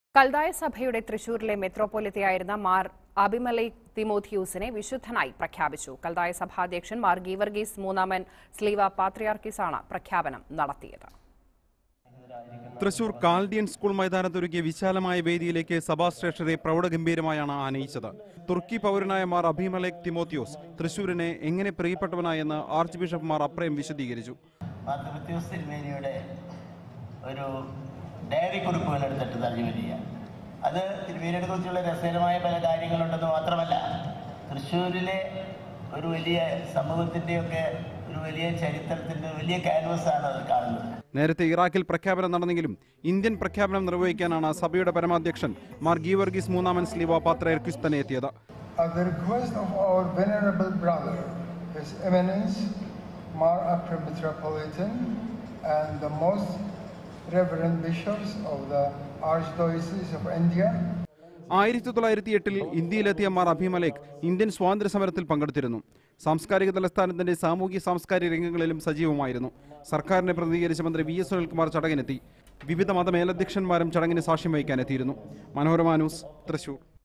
കൽതായ സഭയുടെ തൃശൂരിലെ മെത്രോപൊലിത്തയായിരുന്ന മാർ അബിമലൈക് തിമോഥിയൂസിനെ വിശുദ്ധനായി പ്രഖ്യാപിച്ചു കൽതായ സഭാധ്യക്ഷൻ മാർ ഗീവർഗീസ് മൂന്നാമൻ സ്ലീവ പാത്രിയാർക്കിസാണ് പ്രഖ്യാപനം നടത്തിയത് തൃശൂർ കാൽഡിയൻ സ്കൂൾ മൈതാനത്തൊരുക്കിയ വിശാലമായ വേദിയിലേക്ക് സഭാശ്രേഷ്ഠരെ പ്രൗഢഗംഭീരമായാണ് ആനയിച്ചത് തുർക്കി പൗരനായ മാർ അഭിമലേക് തിമോത്തിയോസ് തൃശൂരിനെ എങ്ങനെ പ്രിയപ്പെട്ടവനായെന്ന് ആർച്ച് ബിഷപ്പ് മാർ അപ്രയം വിശദീകരിച്ചു മാത്തമത്യൂസ് തിരുമേനിയുടെ ഒരു ഡയറി കുറിപ്പുകൾ എടുത്തിട്ട് തർജ്ജമ ചെയ്യാം അത് തിരുമേനിയെ കുറിച്ചുള്ള രസകരമായ പല കാര്യങ്ങളുണ്ടെന്ന് മാത്രമല്ല തൃശ്ശൂരിലെ ഒരു വലിയ സമൂഹത്തിൻ്റെയൊക്കെ ഒരു വലിയ ചരിത്രത്തിൻ്റെ വലിയ ക്യാൻവസാണ് അത് കാണുന്നത് നേരത്തെ ഇറാഖിൽ പ്രഖ്യാപനം നടന്നെങ്കിലും ഇന്ത്യൻ പ്രഖ്യാപനം നിർവഹിക്കാനാണ് സഭയുടെ പരമാധ്യക്ഷൻ മാർ ഗീവർഗീസ് മൂന്നാമൻ സ്ലീവ പാത്രയർക്കിസ് തന്നെ എത്തിയത് At the request of our venerable brother, His Eminence, Mar Apra Metropolitan, and the most reverend bishops of the Archdiocese of India, ആയിരത്തി തൊള്ളായിരത്തി എട്ടിൽ ഇന്ത്യയിലെത്തിയ മാർ അഭിമലേഖ് ഇന്ത്യൻ സ്വാതന്ത്ര്യ സമരത്തിൽ പങ്കെടുത്തിരുന്നു സാംസ്കാരിക തലസ്ഥാനത്തിന്റെ സാമൂഹ്യ സാംസ്കാരിക രംഗങ്ങളിലും സജീവമായിരുന്നു സർക്കാരിനെ പ്രതിനിധീകരിച്ച മന്ത്രി വി എസ് സുനിൽകുമാർ ചടങ്ങിനെത്തി വിവിധ മതമേലധ്യക്ഷന്മാരും ചടങ്ങിന് സാക്ഷ്യം വഹിക്കാനെത്തിയിരുന്നു മനോരമ ന്യൂസ് തൃശൂർ